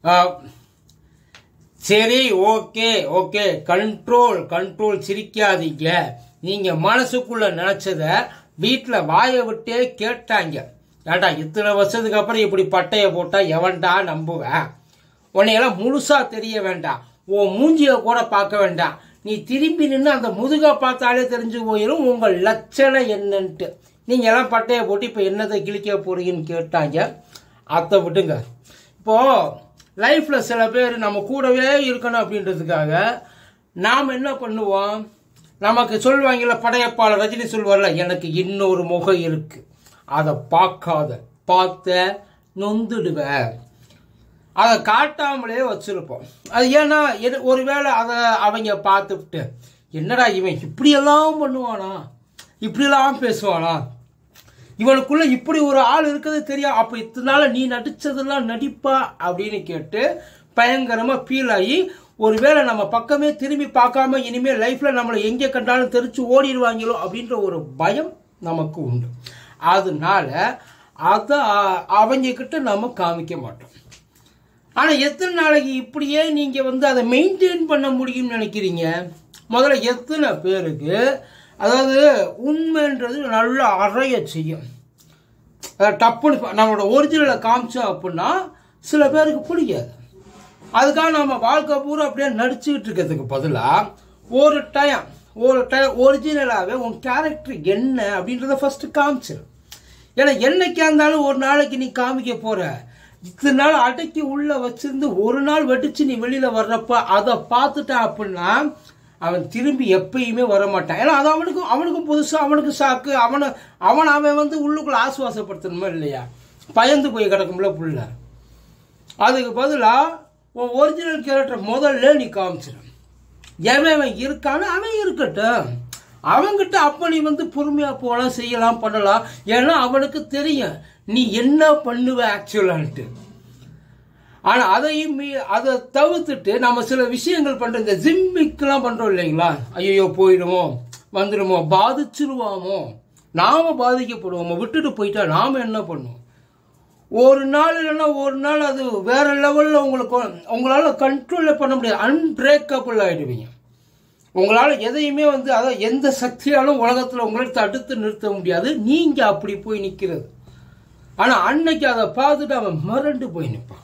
சரி okay okay control control சிரிக்காதீங்க நீங்க மனசுக்குள்ள நினைச்சத வீட்டுல வாயை விட்டே கேட்டாங்க ஏண்டா இத்தனை வருஷத்துக்கு அப்புறம் இப்படி பட்டைய போட்டா எவன்டா நம்புவேன் உன்னையெல்லாம் முழுசா தெரிய வேண்டாம் உன் மூஞ்சிய கூட பார்க்க வேண்டாம் நீ திரும்பி நின்று அந்த முதுக பார்த்தாலே தெரிஞ்சு போயிடும் உங்கள் லட்சணம் என்னன்ட்டு நீங்க எல்லாம் பட்டைய போட்டு இப்ப என்னத்தை கிழிக்க போறீங்கன்னு கேட்டாங்க அதை விடுங்க இப்போ லைஃப்ல சில பேர் நம்ம கூடவே இருக்கணும் அப்படின்றதுக்காக நாம் என்ன பண்ணுவோம் நமக்கு சொல்லுவாங்கல்ல படையப்பாளர் ரஜினி சொல்வார்ல எனக்கு இன்னொரு முகம் இருக்கு அதை பார்க்காத பார்த்த நொந்துடுவேன் அதை காட்டாமலே வச்சிருப்போம் அது ஏன்னா எது- ஒருவேளை அதை அவங்க பார்த்துவிட்டு என்னடா இவன் இப்படியெல்லாம் பண்ணுவானா இப்படியெல்லாம் பேசுவானா இவனுக்குள்ள இப்படி ஒரு ஆள் இருக்கிறது தெரியும் அப்ப இத்தனை நாள் நீ நடிச்சதெல்லாம் நடிப்பா அப்படின்னு கேட்டு பயங்கரமா ஃபீல் ஆகி ஒருவேளை நம்ம பக்கமே திரும்பி பார்க்காம இனிமே லைஃப்ல நம்மளை எங்கே கண்டாலும் தெரிச்சு ஓடிடுவாங்களோ அப்படின்ற ஒரு பயம் நமக்கு உண்டு அதனால அதை அவங்க கிட்ட நம்ம காமிக்க மாட்டோம் ஆனா எத்தனை நாளைக்கு இப்படியே நீங்க வந்து அதை மெயின்டைன் பண்ண முடியும்னு நினைக்கிறீங்க முதல்ல எத்தனை பேருக்கு அதாவது உண்மைன்றது நல்லா அறைய செய்யும் அதாவது டப்புன்னு ப- நம்மளோட ஒரிஜினலை காமிச்சோம் அப்படின்னா சில பேருக்கு பிடிக்காது அதுக்காக நம்ம வாழ்க்கை பூரா அப்படியே நடிச்சுக்கிட்டு இருக்கிறதுக்கு பதிலாக ஒரு டைம் ஒரு டைம் ஒரிஜினலாகவே உன் கேரக்டர் என்ன அப்படின்றத ஃபர்ஸ்ட் காமிச்சிரு ஏன்னா என்னைக்கா இருந்தாலும் ஒரு நாளைக்கு நீ காமிக்க போற இத்தனை நாள் அடக்கி உள்ள வச்சிருந்து ஒரு நாள் வெடிச்சு நீ வெளியில வர்றப்ப அதை பார்த்துட்டான் அப்படின்னா அவன் திரும்பி எப்பயுமே வர மாட்டான் ஏன்னா அது அவனுக்கும் அவனுக்கும் புதுசா அவனுக்கு சாக்கு அவனை அவன் அவன் வந்து உள்ளுக்குள்ள ஆசுவாசப்படுத்தணுமா இல்லையா பயந்து போய் கிடக்கும்ல புள்ள அதுக்கு பதிலா உன் ஒரிஜினல் கேரக்டர் முதல்ல நீ காமிச்சிடு எவன் அவன் இருக்கான்னு அவன் இருக்கட்டும் அவன்கிட்ட அப்ப நீ வந்து பொறுமையா போகலாம் செய்யலாம் பண்ணலாம் ஏன்னா அவனுக்கு தெரியும் நீ என்ன பண்ணுவ ஆக்சுவலான்ட்டு ஆனா அதையும் மீ- அதை தவிர்த்துட்டு நம்ம சில விஷயங்கள் பண்ற இந்த ஜிம்மிக்கெல்லாம் பண்றோம் இல்லைங்களா ஐயோ போயிடுமோ வந்துடுமோ பாதிச்சிருவாமோ நாம பாதிக்கப்படுவோமோ விட்டுட்டு போயிட்டா நாம என்ன பண்ணுவோம் ஒரு நாள் இல்லைன்னா ஒரு நாள் அது வேற லெவல்ல உங்களுக்கு உங்களால கண்ட்ரோல் பண்ண முடியாது அன்பிரேக்கபிள் ஆயிடுவீங்க உங்களால எதையுமே வந்து அதான் எந்த சக்தியாலும் உலகத்துல உங்களை தடுத்து நிறுத்த முடியாது நீங்க அப்படி போய் நிக்கிறது ஆனா அன்னைக்கு அதை பார்த்துட்டு அவன் மறண்டு போய் நிற்பான்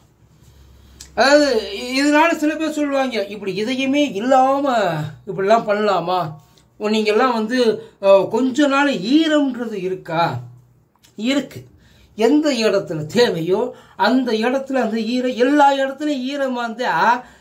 அதாவது இ- இதனால சில பேர் சொல்லுவாங்க இப்படி இதையுமே இல்லாம இப்படிலாம் பண்ணலாமா ஓ, நீங்கெல்லாம் வந்து அஹ், கொஞ்ச நாள் ஈரம்ன்றது இருக்கா இருக்கு எந்த இடத்துல தேவையோ அந்த இடத்துல அந்த ஈரம் எல்லா இடத்துலையும் ஈரமா இருந்தா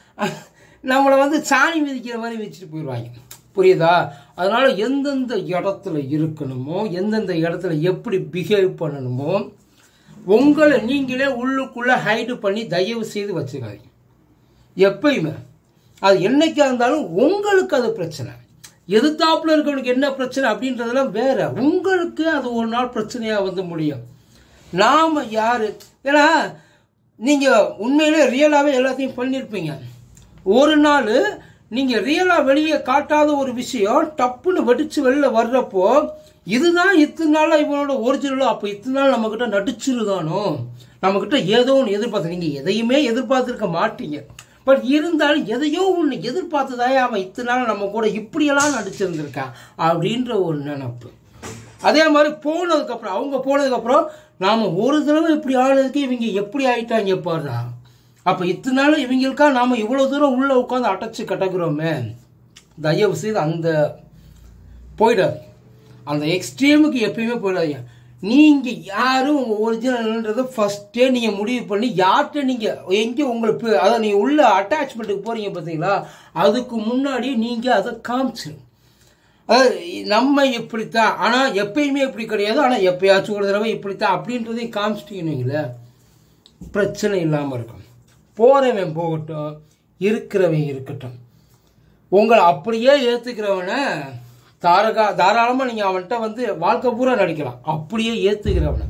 நம்மளை வந்து சாணி மிதிக்கிற மாதிரி வச்சுட்டு போயிடுவாங்க புரியுதா அதனால எந்தெந்த இடத்துல இருக்கணுமோ எந்தெந்த இடத்துல எப்படி பிஹேவ் பண்ணணுமோ உங்களை நீங்களே உள்ளுக்குள்ள ஹைடு பண்ணி தயவு செய்து வச்சுக்காதீங்க எப்பயுமே அது என்னைக்கா இருந்தாலும் உங்களுக்கு அது பிரச்சனை எதிர்த்தாப்புல இருக்கவனுக்கு என்ன பிரச்சனை அப்படின்றதெல்லாம் வேற உங்களுக்கு அது ஒரு நாள் பிரச்சனையா வந்து முடியும் நாம யாரு ஏன்னா நீங்க உண்மையிலே ரியலாவே எல்லாத்தையும் பண்ணியிருப்பீங்க ஒரு நாள் நீங்க ரியலா வெளியே காட்டாத ஒரு விஷயம் டப்புன்னு வெடிச்சு வெளில வர்றப்போ இதுதான் இத்தனை நாளா இவனோட ஒரிஜினலோ அப்ப இத்தனை நாள் நம்ம கிட்ட நடிச்சிருதானோ நம்ம கிட்ட ஏதோ ஒன்று எதிர்பார்த்து நீங்க எதையுமே எதிர்பார்த்திருக்க மாட்டீங்க பட் இருந்தாலும் எதையோ ஒன்று எதிர்பார்த்ததாயே அவன் இத்தனை நாள் நம்ம கூட இப்படியெல்லாம் நடிச்சிருந்திருக்கான் அப்படின்ற ஒரு நினப்பு அதே மாதிரி போனதுக்கு அப்புறம் அவங்க போனதுக்கு அப்புறம் நாம ஒரு தடவை இப்படி ஆனதுக்கு இவங்க எப்படி ஆயிட்டாங்க பாருடா அப்ப இத்தனை நாள் இவங்களுக்கா நாம இவ்வளவு தூரம் உள்ள உட்காந்து அடைச்சு கட்டக்குறோமே தயவு செய்து அந்த போயிடாது அந்த எக்ஸ்ட்ரீமுக்கு எப்பயுமே போயிடாதீங்க நீங்க யாரும் உங்க ஒரிஜினல்ன்றதை ஃபர்ஸ்டே நீங்க முடிவு பண்ணி யார்கிட்ட நீங்க எங்க உங்களுக்கு அதாவது நீங்க உள்ள அட்டாச்மெண்ட்டுக்கு போறீங்க பாத்தீங்களா அதுக்கு முன்னாடி நீங்க அதை காமிச்சிடும் அதாவது நம்ம இப்படித்தான் ஆனா எப்பயுமே இப்படி கிடையாது ஆனா எப்பயாச்சும் ஒரு தடவை இப்படித்தான் அப்படின்றதையும் காமிச்சிட்டீங்கன்னு பிரச்சனை இல்லாம இருக்கும் போறவன் போகட்டும் இருக்கிறவன் இருக்கட்டும் உங்களை அப்படியே ஏத்துக்கிறவனை தாரகா தாராளமா நீங்க அவன்கிட்ட வந்து வாழ்க்கை பூரா நடிக்கலாம் அப்படியே ஏத்துக்கிறவனை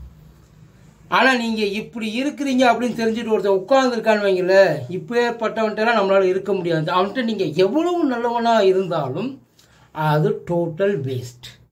ஆனா நீங்க இப்படி இருக்கிறீங்க அப்படின்னு தெரிஞ்சுட்டு ஒருத்தன் உட்கார்ந்துருக்கான்னு வைங்கள இப்பேற்பட்டவன்ட்டெல்லாம் நம்மளால இருக்க முடியாது அவன்கிட்ட நீங்க எவ்வளவு நல்லவனா இருந்தாலும் அது டோட்டல் வேஸ்ட்